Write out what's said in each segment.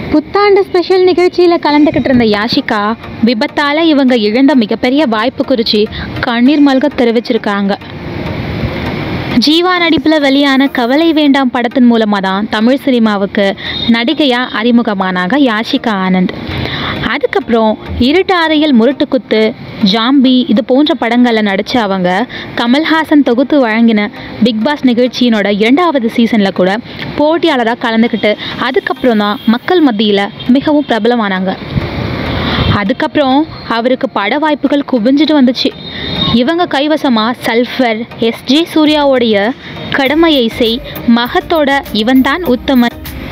புத்தாண்டு ஸ்பெஷல் நிகழ்ச்சியில் கலந்துக்கிட்டு இருந்த யாஷிகா விபத்தால் இவங்க இழந்த மிகப்பெரிய வாய்ப்பு குறித்து கண்ணீர் மல்க தெரிவிச்சிருக்காங்க ஜீவா நடிப்பில் வெளியான கவலை வேண்டாம் படத்தின் மூலமாக தான் தமிழ் சினிமாவுக்கு நடிகையாக அறிமுகமானாங்க யாஷிகா ஆனந்த் அதுக்கப்புறம் இருட்டு அறையில் முரட்டு குத்து ஜாம்பி இது போன்ற படங்களில் நடித்த அவங்க கமல்ஹாசன் தொகுத்து வழங்கின பிக் பாஸ் நிகழ்ச்சியினோட இரண்டாவது சீசனில் கூட போட்டியாளராக கலந்துக்கிட்டு அதுக்கப்புறம் தான் மக்கள் மத்தியில் மிகவும் பிரபலமானாங்க அதுக்கப்புறம் அவருக்கு பட வாய்ப்புகள் குவிஞ்சிட்டு வந்துச்சு இவங்க கைவசமாக சல்ஃபர் எஸ்ஜே சூர்யாவுடைய கடமையை செய் மகத்தோட இவன்தான் உத்தமன்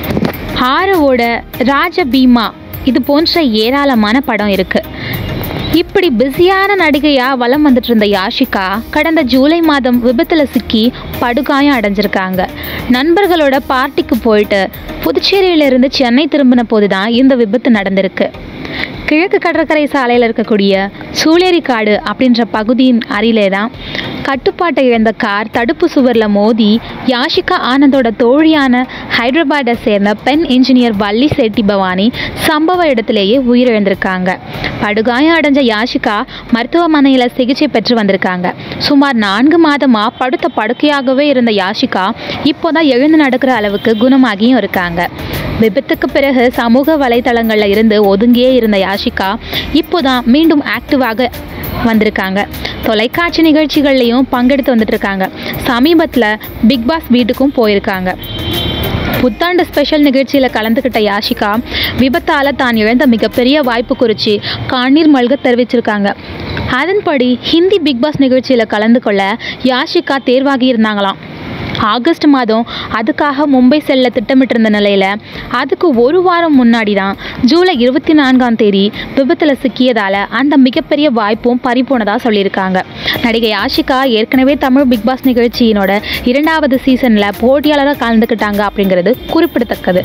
ஆரவோட ராஜ பீமா இது போன்ற ஏராளமான படம் இருக்கு இப்படி பிஸியான நடிகையாக வலம் வந்துட்டு இருந்த யாஷிகா கடந்த ஜூலை மாதம் விபத்தில் சிக்கி படுகாயம் அடைஞ்சிருக்காங்க நண்பர்களோட பார்ட்டிக்கு போயிட்டு புதுச்சேரியிலிருந்து சென்னை திரும்பின போது தான் இந்த விபத்து நடந்திருக்கு கிழக்கு கடற்கரை சாலையில் இருக்கக்கூடிய சூளேரிக்காடு அப்படின்ற பகுதியின் அருகிலே தான் கட்டுப்பாட்டை இழந்த கார் தடுப்பு சுவரில் மோதி யாஷிகா ஆனந்தோட தோழியான ஹைதராபாத்தை சேர்ந்த பெண் இன்ஜினியர் வள்ளி செட்டி பவானி சம்பவ இடத்திலேயே உயிரிழந்திருக்காங்க படுகாயம் அடைஞ்ச யாஷிகா மருத்துவமனையில் சிகிச்சை பெற்று வந்திருக்காங்க சுமார் நான்கு மாதமாக படுத்த படுக்கையாகவே இருந்த யாஷிகா இப்போதான் எழுந்து நடக்கிற அளவுக்கு குணமாகியும் இருக்காங்க விபத்துக்கு பிறகு சமூக வலைத்தளங்களில் இருந்து ஒதுங்கியே இருந்த யாஷிகா இப்போதான் மீண்டும் ஆக்டிவாக வந்திருக்காங்க தொலைக்காட்சி நிகழ்ச்சிகள்லையும் பங்கெடுத்து வந்துட்டு இருக்காங்க சமீபத்தில் பிக் பாஸ் வீட்டுக்கும் போயிருக்காங்க புத்தாண்டு ஸ்பெஷல் நிகழ்ச்சியில் கலந்துக்கிட்ட யாஷிகா விபத்தால் தான் இழந்த மிகப்பெரிய வாய்ப்பு குறித்து கண்ணீர் மல்க தெரிவிச்சிருக்காங்க அதன்படி ஹிந்தி பிக் பாஸ் நிகழ்ச்சியில் கலந்து கொள்ள யாஷிகா தேர்வாகி இருந்தாங்களாம் ஆகஸ்ட் மாதம் அதுக்காக மும்பை செல்ல திட்டமிட்டிருந்த நிலையில் அதுக்கு ஒரு வாரம் முன்னாடி தான் ஜூலை இருபத்தி நான்காம் தேதி விபத்தில் சிக்கியதால் அந்த மிகப்பெரிய வாய்ப்பும் பறிபோனதாக சொல்லியிருக்காங்க நடிகை ஆஷிகா ஏற்கனவே தமிழ் பிக் பாஸ் நிகழ்ச்சியினோட இரண்டாவது சீசனில் போட்டியாளராக கலந்துக்கிட்டாங்க அப்படிங்கிறது குறிப்பிடத்தக்கது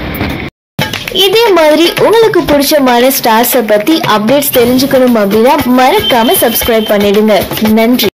இதே மாதிரி உங்களுக்கு பிடிச்சமான ஸ்டார்ஸை பத்தி அப்டேட்ஸ் தெரிஞ்சுக்கணும் அப்படின்னா மறக்காம சப்ஸ்கிரைப் பண்ணிடுங்க நன்றி